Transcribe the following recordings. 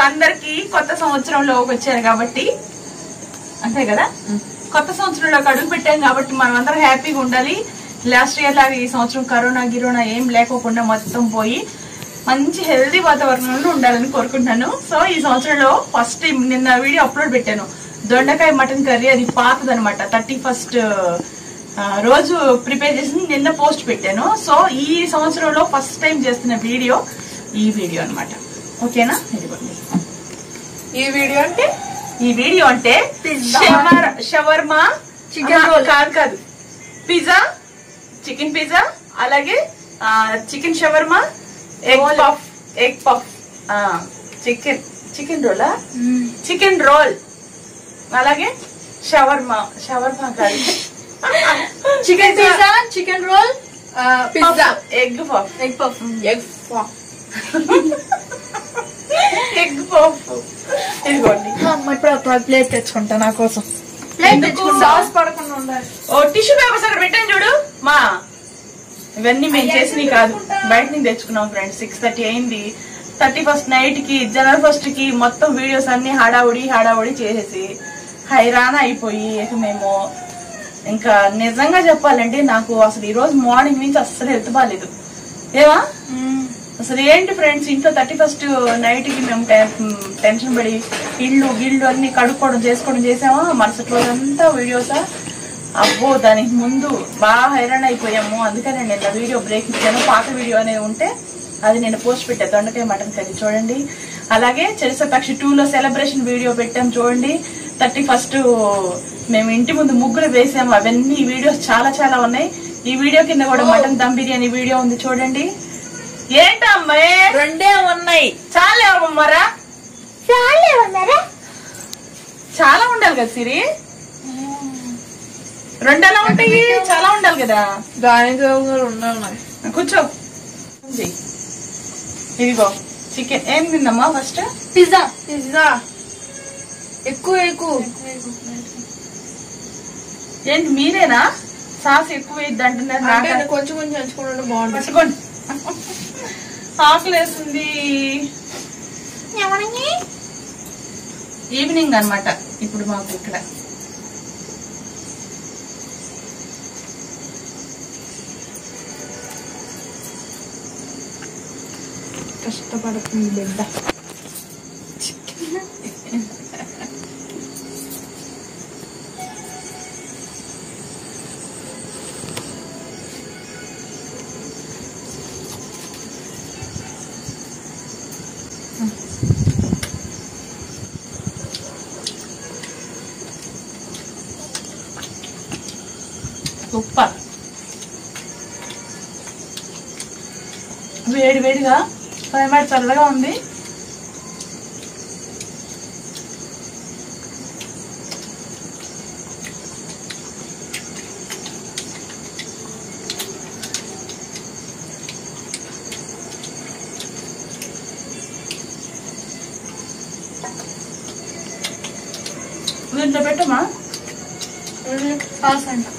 అందరికి కొత్త సంవత్సరంలోకి వచ్చారు కాబట్టి అంతే కదా కొత్త సంవత్సరంలోకి అడుగు పెట్టాం కాబట్టి మనం అందరం హ్యాపీగా ఉండాలి లాస్ట్ ఇయర్ లాగా ఈ సంవత్సరం కరోనా గిరోనా ఏం లేకోకుండా మొత్తం పోయి మంచి హెల్దీ వాతావరణంలో ఉండాలని కోరుకుంటున్నాను సో ఈ సంవత్సరంలో ఫస్ట్ టైం నిన్న వీడియో అప్లోడ్ పెట్టాను దొండకాయ మటన్ కర్రీ అది పాతదనమాట థర్టీ ఫస్ట్ రోజు ప్రిపేర్ చేసి నిన్న పోస్ట్ పెట్టాను సో ఈ సంవత్సరంలో ఫస్ట్ టైం చేస్తున్న వీడియో ఈ వీడియో అన్నమాట ఓకేనా ఇదిగోండి ఈ వీడియో అంటే ఈ వీడియో అంటే Pizza. షవర్- షవర్మా Chicken ఆహా, roll. కాదు కాదు పిజ్జా చికెన్ పిజ్జా అలాగే chicken shawarma egg Roll. Puff egg puff chicken chicken రోలా చికెన్ రోల్ అలాగే షవర్మా షవర్మా కాదు chicken pizza chicken roll pizza egg puff egg puff egg puff egg puff ఇదిగోండి అమ్మ ఇప్పుడు ఒక ప్లేట్ తెచ్చుకుంటా నా కోసం ఎందుకు? సాస్ పడకుండా ఉండాలి ఓ టిష్యూ పేపర్స్ అక్కడ పెట్టాను చూడు మా ఇవన్నీ మేము చేసినవి కాదు బయట నుంచి తెచ్చుకున్నాం ఫ్రెండ్స్ సిక్స్ థర్టీ అయింది థర్టీ ఫస్ట్ నైట్ కి జనవరి ఫస్ట్ కి మొత్తం వీడియోస్ అన్ని హడావుడి హడావుడి చేసేసి హైరాణ అయిపోయి ఇక మేము ఇంకా నిజంగా చెప్పాలంటే నాకు అసలు ఈ రోజు మార్నింగ్ నుంచి అస్సలు హెల్త్ బాగాలేదు ఏవా అసలు ఏంటి ఫ్రెండ్స్ ఇంట్లో థర్టీ ఫస్ట్ నైట్ కి మేము టె- టెన్షన్ పడి ఇల్లు గిళ్ళు అన్ని కడుక్కోవడం చేసుకోవడం చేసామా మరుసటి రోజంతా వీడియోసా అబ్బో దానికి ముందు బాగా హైరాణ అయిపోయాము అందుకని నేను వీడియో బ్రేక్ ఇచ్చాను పాత వీడియో అనేది ఉంటే అది నేను పోస్ట్ పెట్టా దొండకాయ మటన్ కర్రీ చూడండి అలాగే చరిసపక్షి టూ లో సెలబ్రేషన్ వీడియో పెట్టాం చూడండి థర్టీ ఫస్ట్ మేము ఇంటి ముందు ముగ్గులు వేసాము అవన్నీ వీడియోస్ చాలా చాలా ఉన్నాయి ఈ వీడియో కింద కూడా మటన్ దమ్ బిర్యానీ వీడియో ఉంది చూడండి ఏంటమ్మాయి రెండే ఉన్నాయి చాలా అమ్మరా చాలా ఉండాలి కదా సిరి రెండు ఎలా ఉంటాయి చాలా ఉండాలి కదా దానికి కూడా ఉండాలి మరి కూర్చో ఉంది. ఇదిగో చికెన్ ఏం తిందమ్మా ఫస్ట్ పిజ్జా పిజ్జా ఎక్కువ ఎక్కువ ఏంటి మీరేనా సాస్ ఎక్కువ వేయద్దు అంటున్నారు అంటే నాకు కొంచెం కొంచెం ఎంచుకుంటే బాగుంటుంది పట్టుకోండి ఆకలేస్తుంది ఈవినింగ్ అన్నమాట ఇప్పుడు మాకు ఇక్కడ కష్టపడుతుంది బిడ్డ సూపర్ వేడి వేడిగా క్లైమేట్ చల్లగా ఉంది దీంట్లో పెట్టమా సాస్ అంట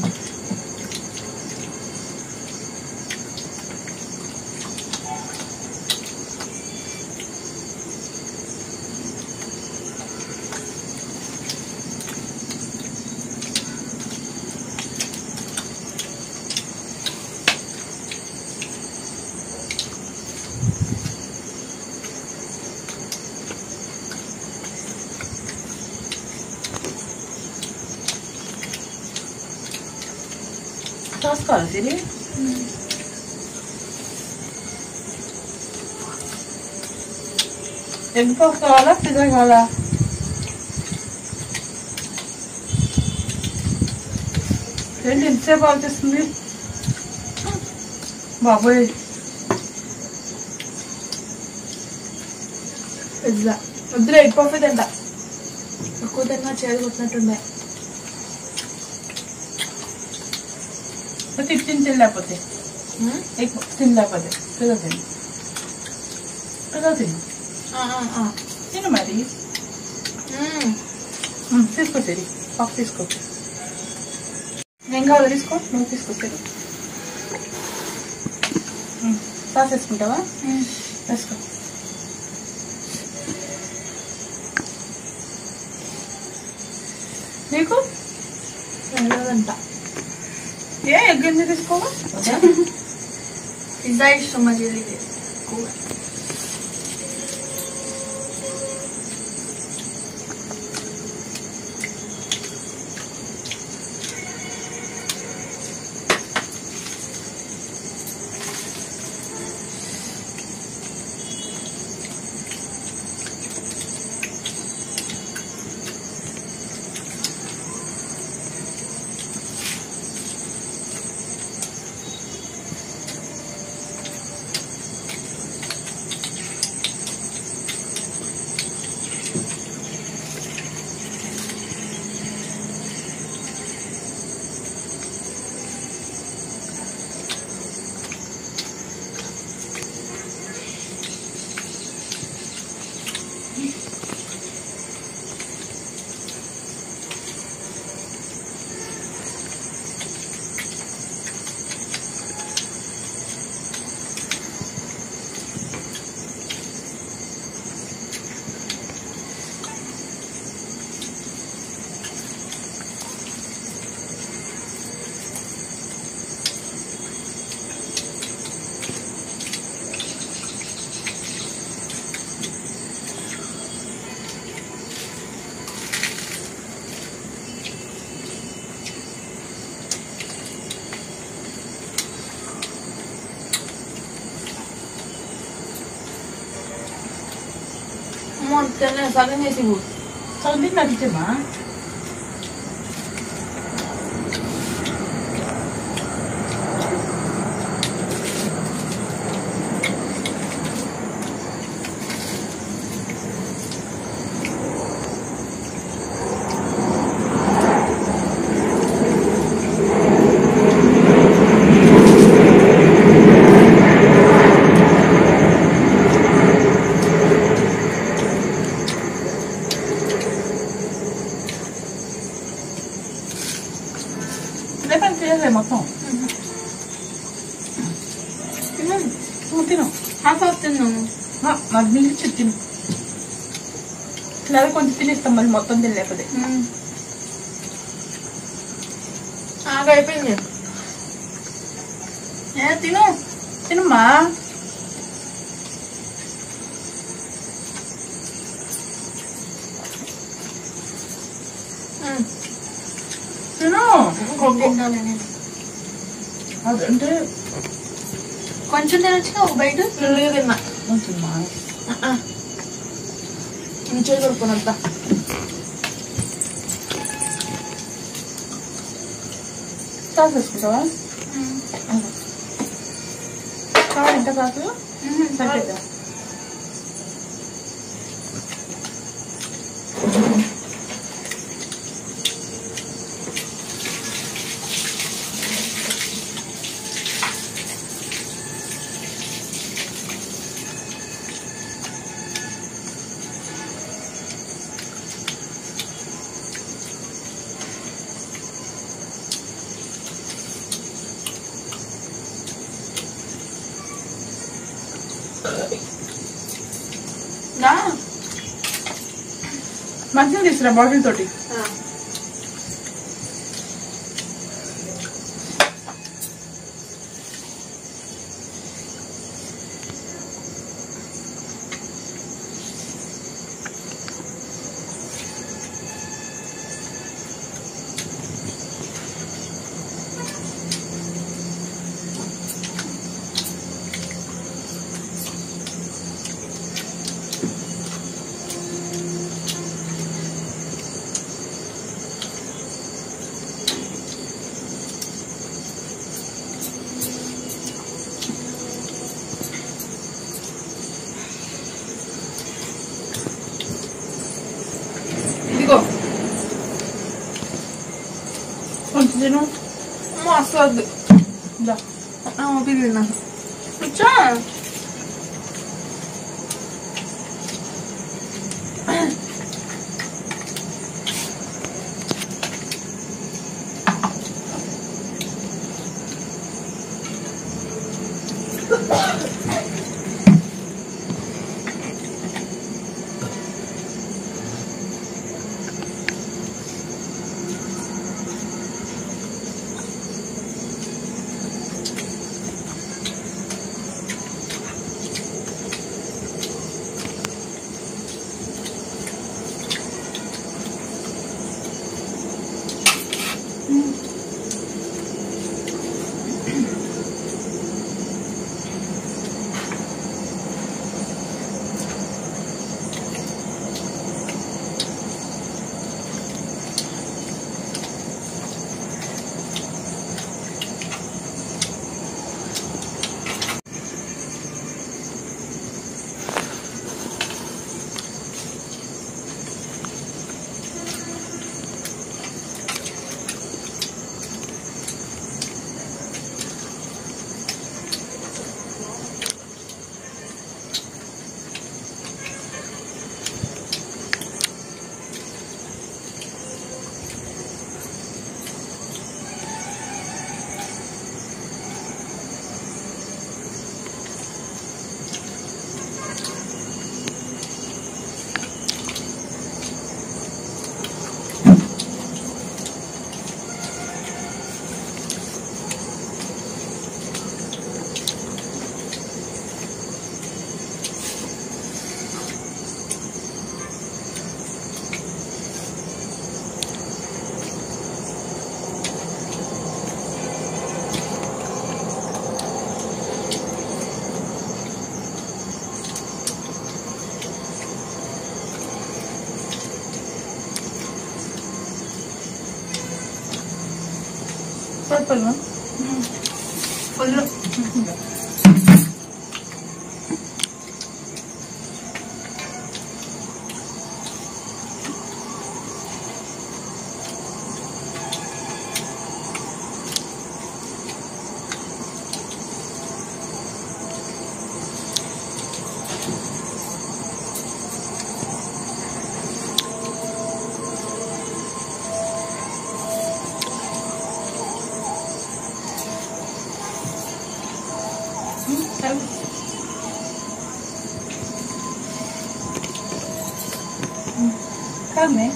చూసుకోవాలి సిరి ఎగ్ పఫ్ కావాలా పిజ్జా కావాలా ఏంటి ఎంతసేపు ఆలోచిస్తుంది బాబోయ్ పిజ్జా వద్దులే ఎగ్ పఫ్ తింటా ఎక్కువ తిన్నా చేదు కొట్టినట్టుండే తిని తినలేకపోతే ఎక్కువ తినలేకపోతే పిజ్జా తిని పిజ్జా తిని తిను మరి ఉమ్, తీసుకో సిరి పఫ్ తీసుకో ఏం కావాలో తీసుకో నువ్వు తీసుకో సిరి ఉమ్, సాస్ వేసుకుంటావా వేసుకో నీకు వెళ్ళదంట ఏ ఎగ్ ఎందుకు తీసుకోవా పిజ్జా ఇష్టం మా చెల్లికి ఎక్కువ అమ్మో అంతేనే సగం చేసి ఇవ్వు. చదివి నాకు ఇచ్చేమా రేపటి తినేసే మొత్తం తిను నువ్వు తిను హాఫ్ హాఫ్ తిన్నాను ఆ, నాకు మిగిలిచి తిను లేదా కొంచెం తినేస్తాం మళ్ళీ మొత్తం తినలేకపోతే ఆగా అయిపోయింది ఏ తిను తినమ్మా ఉమ్. తిను ఇంకొకటి తింటాను నేను. అదంటే కొంచెం తినొచ్చుగా ఒక బయట ఫుల్గా తిన్నా కొంచెమ్మా ఇంచే కొడుకునంతా సాస్ వేసుకుంటావా కావాలి ఎంత సాసు సరిపోద్దా దా. మంచిగా తీసుకురా బాటిల్ తోటి ఇదిగో కొంచెం తిను అమ్మ అసలు వద్దు దా. ఓపిక తిన్నా కూర్చో పర్పుల్ ఫుల్ Come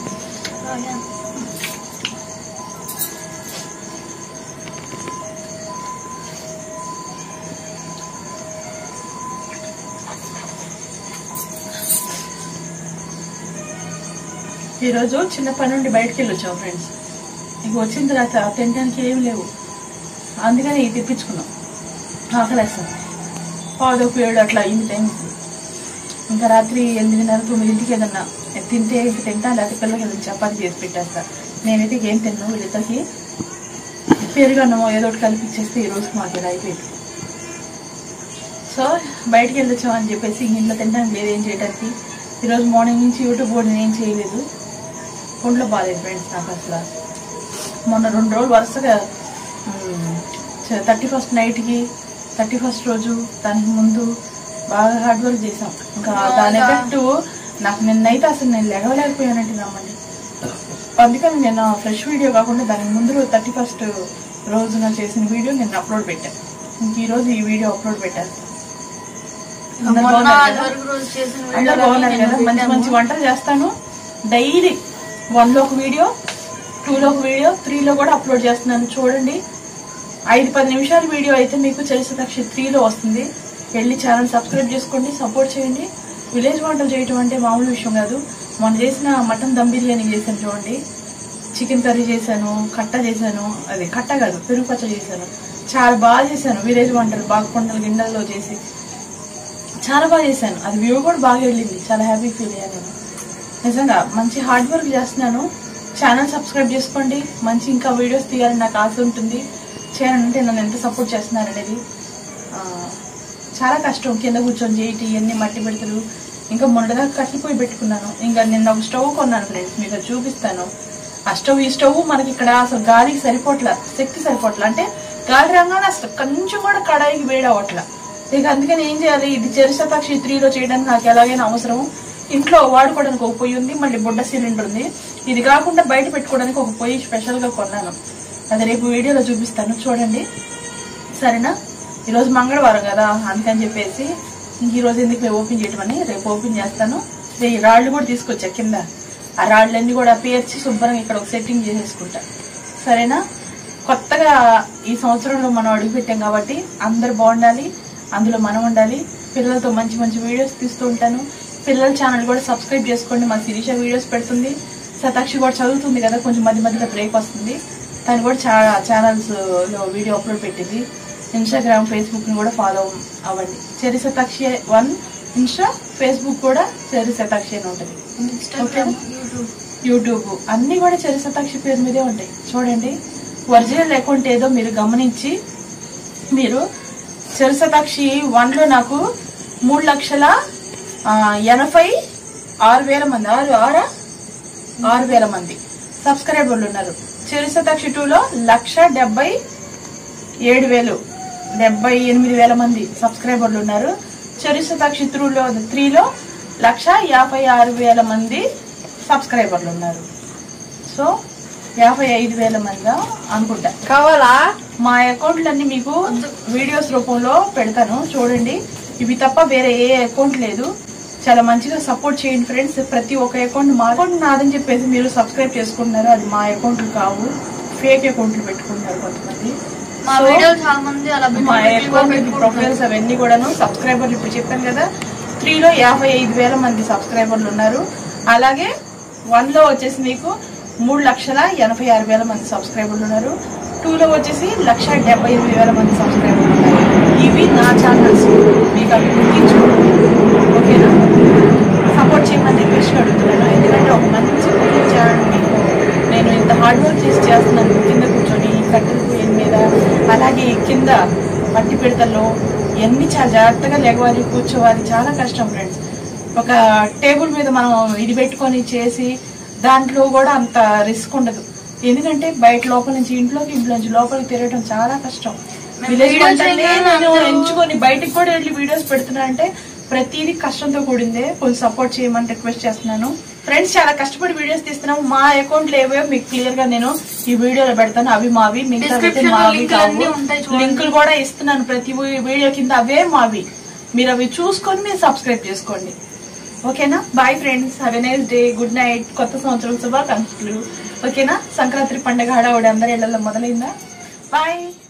ఈరోజు చిన్న పని నుండి బయటకు వెళ్ళి వచ్చాం ఫ్రెండ్స్ ఇంక వచ్చిన తర్వాత తినడానికి ఏం లేవు అందుకని ఇది తెప్పించుకున్నాం ఆకలేస్తాం పావుదొప్పు ఏడు అట్లా అయింది టైం ఇంకా రాత్రి ఎనిమిదిన్నర తొమ్మిదింటికి ఏదన్నా తింటే ఇంక తింటా లేకపోతే పిల్లలకి ఏదైనా చపాతి చేసి పెట్టేస్తా నేనైతే ఏం తిన్నాను వీళ్ళిద్దరికి పెరుగన్నమో ఏదో ఒకటి కలిపి ఇచ్చేస్తే ఈ రోజుకి మాకు ఇలా అయిపోయింది సో బయటికి వెళ్ళొచ్చాం అని చెప్పేసి ఇంట్లో తినడానికి లేదు ఏం చేయడానికి ఈరోజు మార్నింగ్ నుంచి యూట్యూబ్ కూడా నేను ఏం చేయలేదు ఒంట్లో బాగాలేదు ఫ్రెండ్స్ నాకు అసలు మొన్న రెండు రోజులు వరుసగా థర్టీ ఫస్ట్ నైట్కి థర్టీ ఫస్ట్ రోజు దానికి ముందు బాగా హార్డ్ వర్క్ చేసాం ఇంకా దాని ఎఫెక్ట్ నాకు నిన్నైతే అసలు నేను లెగవలేకపోయానంటే నమ్మండి అందుకని నేను ఫ్రెష్ వీడియో కాకుండా దానికి ముందు రోజు థర్టీ ఫస్ట్ రోజున చేసిన వీడియో నేను అప్లోడ్ పెట్టాను ఇంక ఈ రోజు ఈ వీడియో అప్లోడ్ పెట్టాను అందరు మొన్న బాగున్నారు అది కదా? వరకు రోజు చేసిన అందరూ వీడియోలన్నీ బాగున్నారు నిన్న కదా మంచి పెట్టాము. మంచి వంటలు చేస్తాను డైలీ వన్ లో ఒక వీడియో టూ లో ఒక వీడియో త్రీ లో కూడా అప్లోడ్ చేస్తున్నాను చూడండి ఐదు పది నిమిషాల వీడియో అయితే మీకు చరిత్ర తక్షి త్రీలో వస్తుంది వెళ్ళి ఛానల్ సబ్స్క్రైబ్ చేసుకోండి సపోర్ట్ చేయండి విలేజ్ వంటలు చేయటం అంటే మామూలు విషయం కాదు మొన్న చేసిన మటన్ దమ్ బిర్యానీ చేశాను చూడండి చికెన్ కర్రీ చేశాను కట్ట చేశాను అది కట్ట కాదు పెరుగు పచ్చ చేశాను చాలా బాగా చేశాను విలేజ్ వంటలు బాగా కొండల గిన్నెల్లో చేసి చాలా బాగా చేశాను అది వ్యూ కూడా బాగా వెళ్ళింది చాలా హ్యాపీ ఫీల్ అయ్యాను నేను నిజంగా మంచి హార్డ్ వర్క్ చేస్తున్నాను ఛానల్ సబ్స్క్రైబ్ చేసుకోండి మంచి ఇంకా వీడియోస్ తీయాలని నాకు ఆశ ఉంటుంది చేయాలంటే నన్ను ఎంత సపోర్ట్ చేస్తున్నారు అనేది ఆ, చాలా కష్టం కింద కూర్చొని చేయటి ఇవన్నీ మట్టి పెడతలు ఇంకా మొన్నటిదాకా కట్టిపోయి పెట్టుకున్నాను ఇంకా నిన్న ఒక స్టవ్ కొన్నాను ఫ్రెండ్స్ మీకు అది చూపిస్తాను ఆ స్టవ్ ఈ స్టవ్ మనకి ఇక్కడ అసలు గాలికి సరిపోట్ల శక్తి సరిపోట్ల అంటే గాలి రంగానే అసలు కొంచెం కూడా కడాయికి వేడి అవ్వట్ల ఇక అందుకని ఏం చేయాలి ఇది చరిశతాక్షి త్రీలో చేయడానికి నాకు ఎలాగైనా అవసరం ఇంట్లో వాడుకోవడానికి ఒక పొయ్యి ఉంది మళ్ళీ బుడ్డ సిలిండర్ ఉంది ఇది కాకుండా బయట పెట్టుకోవడానికి ఒక పొయ్యి స్పెషల్ గా కొన్నాను అది రేపు వీడియోలో చూపిస్తాను చూడండి సరేనా ఈరోజు మంగళవారం కదా అందుకని చెప్పేసి ఇంక ఈ రోజు ఎందుకు రేపు ఓపెన్ చేయటం అని రేపు ఓపెన్ చేస్తాను ఈ రాళ్ళు కూడా తీసుకొచ్చా కింద ఆ రాళ్ళన్నీ కూడా పేర్చి శుభ్రంగా ఇక్కడ ఒక సెట్టింగ్ చేసేసుకుంటా సరేనా కొత్తగా ఈ సంవత్సరంలో మనం అడుగు పెట్టాం కాబట్టి అందరు బాగుండాలి అందులో మనం ఉండాలి పిల్లలతో మంచి మంచి వీడియోస్ తీస్తూ ఉంటాను పిల్లల ఛానల్ కూడా సబ్స్క్రైబ్ చేసుకోండి మా శిరీష వీడియోస్ పెడుతుంది శతాక్షి కూడా చదువుతుంది కదా కొంచెం మధ్య మధ్యలో బ్రేక్ వస్తుంది తను కూడా చాలా ఛానల్స్ లో వీడియో అప్లోడ్ పెట్టింది ఇన్స్టాగ్రామ్ ఫేస్బుక్ ని కూడా ఫాలో అవ్వండి Cheri Shatakshi one insta Facebook కూడా చెరి శతాక్షి అని ఉంటుంది ఇన్స్టాగ్రామ్ యూట్యూబ్ యూట్యూబ్ అన్ని కూడా చెరి శతాక్షి పేరు మీదే ఉంటాయి చూడండి ఒరిజినల్ అకౌంట్ ఏదో మీరు గమనించి మీరు చెరి శతాక్షి వన్ లో నాకు మూడు లక్షల ఆ, ఎనభై ఆరు వేల మంది ఆరు ఆరా ఆరు వేల మంది సబ్స్క్రైబర్లు ఉన్నారు చెరి శతాక్షి టూలో లక్ష డెబ్బై ఏడు వేలు డెబ్బై ఎనిమిది వేల మంది సబ్స్క్రైబర్లు ఉన్నారు చెరి శతాక్షి త్రూలో త్రీలో లక్ష యాభై ఆరు వేల మంది సబ్స్క్రైబర్లు ఉన్నారు సో యాభై ఐదు వేల మంది అనుకుంటా కావాలా మా అకౌంట్లన్నీ మీకు వీడియోస్ రూపంలో పెడతాను చూడండి ఇవి తప్ప వేరే ఏ అకౌంట్ లేదు చాలా మంచిగా సపోర్ట్ చేయండి ఫ్రెండ్స్ ప్రతి ఒక్క అకౌంట్ మా అకౌంట్ నాదని చెప్పేసి మీరు సబ్స్క్రైబ్ చేసుకుంటున్నారు అది మా అకౌంట్లు కావు ఫేక్ అకౌంట్లు పెట్టుకుంటున్నారు కొంతమంది మా So, వీడియోలు చాలా మంది అలా మా పెట్టి అకౌంట్ పెట్టుకుంటారు. ప్రొఫైల్స్ అవన్నీ కూడాను సబ్స్క్రైబర్లు ఇప్పుడు చెప్పాను కదా త్రీలో యాభై ఐదు వేల మంది సబ్స్క్రైబర్లు ఉన్నారు అలాగే వన్ లో వచ్చేసి మీకు మూడు లక్షల ఎనభై ఆరు వేల మంది సబ్స్క్రైబర్లు ఉన్నారు టూ లో వచ్చేసి లక్ష డెబ్బై ఎనిమిది వేల మంది సబ్స్క్రైబర్లు ఉన్నారు ఇవి నా ఛానల్స్ మీకు అవి గుర్తించుకోండి ఓకేనా సపోర్ట్ చేయమని రిక్వెస్ట్ అడుగుతున్నాను ఎందుకంటే ఒక మంచి కుకింగ్ ఛానల్ మీకు నేను ఇంత హార్డ్ వర్క్ చేసి చేస్తున్నాను కింద కూర్చొని కట్టెలు పిడతల్లో ఇవన్నీ చాలా జాగ్రత్తగా లెగవాలి కూర్చోవాలి చాలా కష్టం ఫ్రెండ్స్ ఒక టేబుల్ మీద మనం ఇది పెట్టుకొని చేసి దాంట్లో కూడా అంత రిస్క్ ఉండదు ఎందుకంటే బయట లోపల నుంచి ఇంట్లోకి ఇంట్లో నుంచి లోపలికి తిరగడం చాలా కష్టం మేము విలేజ్ videos వంటల్ని అయినా నేను అందరూ- ఎంచుకొని బయటికి కూడా వెళ్ళి వీడియోస్ పెడుతున్నా అంటే ప్రతిదీ కష్టంతో కూడిందే కొంచెం సపోర్ట్ చేయమని రిక్వెస్ట్ చేస్తున్నాను ఫ్రెండ్స్ చాలా కష్టపడి వీడియోస్ తీస్తున్నాం మా అకౌంట్ ఏవో మీకు క్లియర్ గా నేను ఈ వీడియోలో పెడతాను అవి మావి మిగతా Description లో మావి లింకులు అన్నీ ఉంటాయి చూడండి. లింకులు కూడా ఇస్తున్నాను ప్రతి వీడియో కింద అవే మావి మీరు అవి చూసుకొని మీరు సబ్స్క్రైబ్ చేసుకోండి ఓకేనా bye friends have a nice day good night కొత్త సంవత్సరం శుభాకాంక్షలు ఓకేనా సంక్రాంతి పండుగ హడావుడి అందరి ఇళ్లలో మొదలైందా బాయ్